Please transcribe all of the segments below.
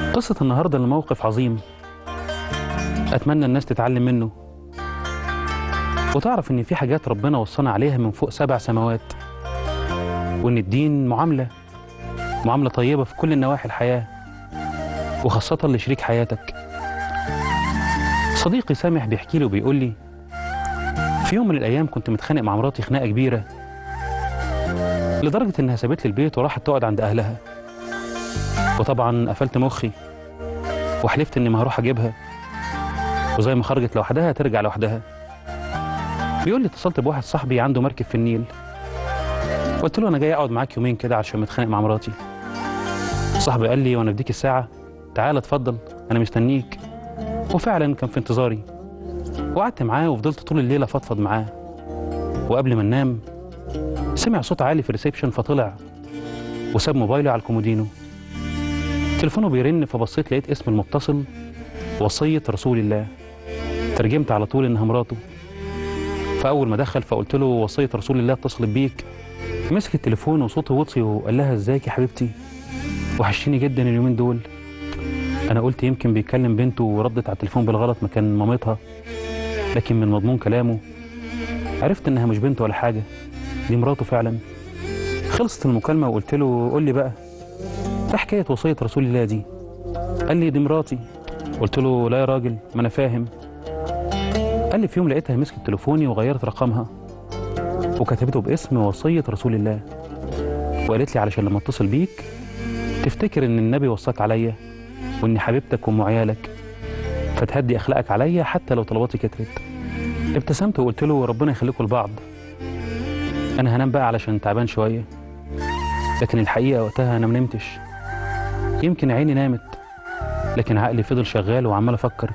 قصة النهاردة لموقف عظيم أتمنى الناس تتعلم منه وتعرف إن في حاجات ربنا وصانا عليها من فوق سبع سماوات وإن الدين معاملة معاملة طيبة في كل نواحي الحياة وخاصة لشريك حياتك صديقي سامح بيحكي لي وبيقول لي في يوم من الأيام كنت متخانق مع مراتي خناقة كبيرة لدرجة إنها سابت لي البيت وراحت تقعد عند أهلها وطبعا قفلت مخي وحلفت إني ما هروح أجيبها وزي ما خرجت لوحدها ترجع لوحدها بيقول لي اتصلت بواحد صاحبي عنده مركب في النيل قلت له أنا جاي أقعد معاك يومين كده عشان متخانق مع مراتي صاحبي قال لي وأنا بديك الساعة تعال اتفضل أنا مستنيك وفعلا كان في انتظاري وقعدت معاه وفضلت طول الليل افضفض معاه وقبل ما ننام سمع صوت عالي في الريسبشن فطلع وساب موبايله على الكومودينو تليفونه بيرن فبصيت لقيت اسم المتصل وصية رسول الله ترجمت على طول انها مراته فاول ما دخل فقلت له وصية رسول الله اتصلت بيك مسك التليفون وصوته وطي وقال لها ازيك يا حبيبتي وحشتيني جدا اليومين دول انا قلت يمكن بيكلم بنته وردت على التليفون بالغلط مكان مامتها لكن من مضمون كلامه عرفت انها مش بنته ولا حاجه دي مراته فعلا خلصت المكالمه وقلت له قول لي بقى ايه حكايه وصيه رسول الله دي قال لي دي مراتي قلت له لا يا راجل ما انا فاهم قال لي في يوم لقيتها مسكت تليفوني وغيرت رقمها وكتبته باسم وصيه رسول الله وقالت لي علشان لما اتصل بيك تفتكر ان النبي وصاك عليا واني حبيبتك وام عيالك فتهدي اخلاقك عليا حتى لو طلباتي كترت ابتسمت وقلت له ربنا يخليكم لبعض انا هنام بقى علشان تعبان شويه لكن الحقيقه وقتها انا منمتش يمكن عيني نامت لكن عقلي فضل شغال وعمال افكر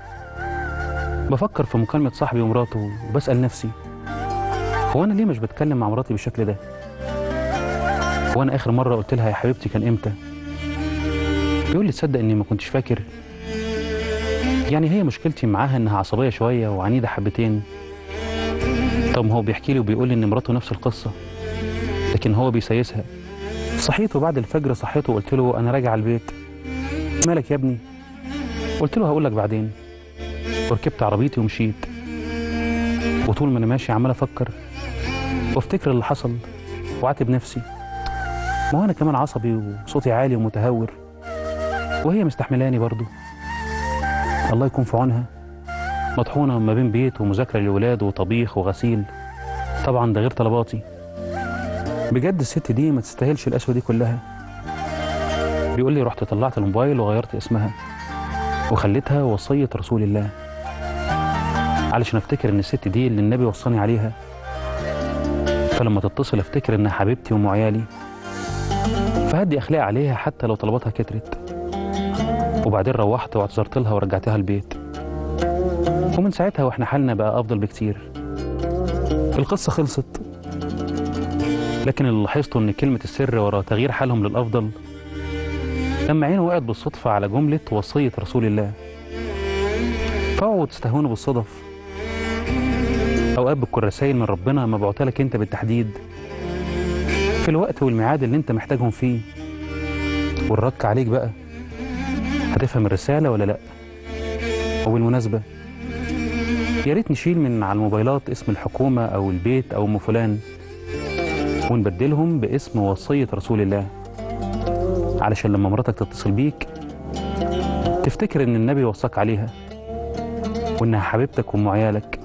بفكر في مكالمه صاحبي ومراته وبسال نفسي هو انا ليه مش بتكلم مع مراتي بالشكل ده هو انا اخر مره قلت لها يا حبيبتي كان امتى بيقول لي تصدق اني ما كنتش فاكر يعني هي مشكلتي معاها انها عصبيه شويه وعنيده حبتين طب ما هو بيحكي لي وبيقول لي ان مراته نفس القصه لكن هو بيسيسها صحيت وبعد الفجر صحيت وقلت له انا راجع البيت مالك يا ابني قلت له هقول لك بعدين وركبت عربيتي ومشيت وطول ما انا ماشي عمال افكر وافتكر اللي حصل وعاتب نفسي ما هو انا كمان عصبي وصوتي عالي ومتهور وهي مستحملاني برضو الله يكون في عونها مطحونة ما بين بيت ومذاكرة للولاد وطبيخ وغسيل طبعا ده غير طلباتي بجد الست دي ما تستاهلش القسوة دي كلها بيقول لي رحت طلعت الموبايل وغيرت اسمها وخليتها وصية رسول الله علشان افتكر ان الست دي اللي النبي وصاني عليها فلما تتصل افتكر انها حبيبتي وام عيالي فهدي اخلاقي عليها حتى لو طلباتها كترت وبعدين روحت واعتذرت لها ورجعتها البيت ومن ساعتها واحنا حالنا بقى افضل بكتير القصه خلصت لكن اللي لاحظته ان كلمه السر ورا تغيير حالهم للافضل لما عينه وقعت بالصدفه على جمله وصيه رسول الله فاوعوا تستهونوا بالصدف اوقات بتكون رسائل من ربنا مبعوثه لك انت بالتحديد في الوقت والميعاد اللي انت محتاجهم فيه والرك عليك بقى هتفهم الرسالة ولا لأ؟ وبالمناسبة يا ريت نشيل من على الموبايلات اسم الحكومة أو البيت أو أم فلان ونبدلهم باسم وصية رسول الله علشان لما مراتك تتصل بيك تفتكر إن النبي وصاك عليها وإنها حبيبتك وأم عيالك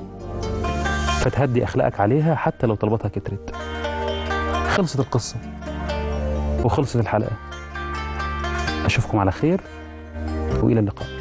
فتهدي أخلاقك عليها حتى لو طلباتها كترت خلصت القصة وخلصت الحلقة أشوفكم على خير وإلى اللقاء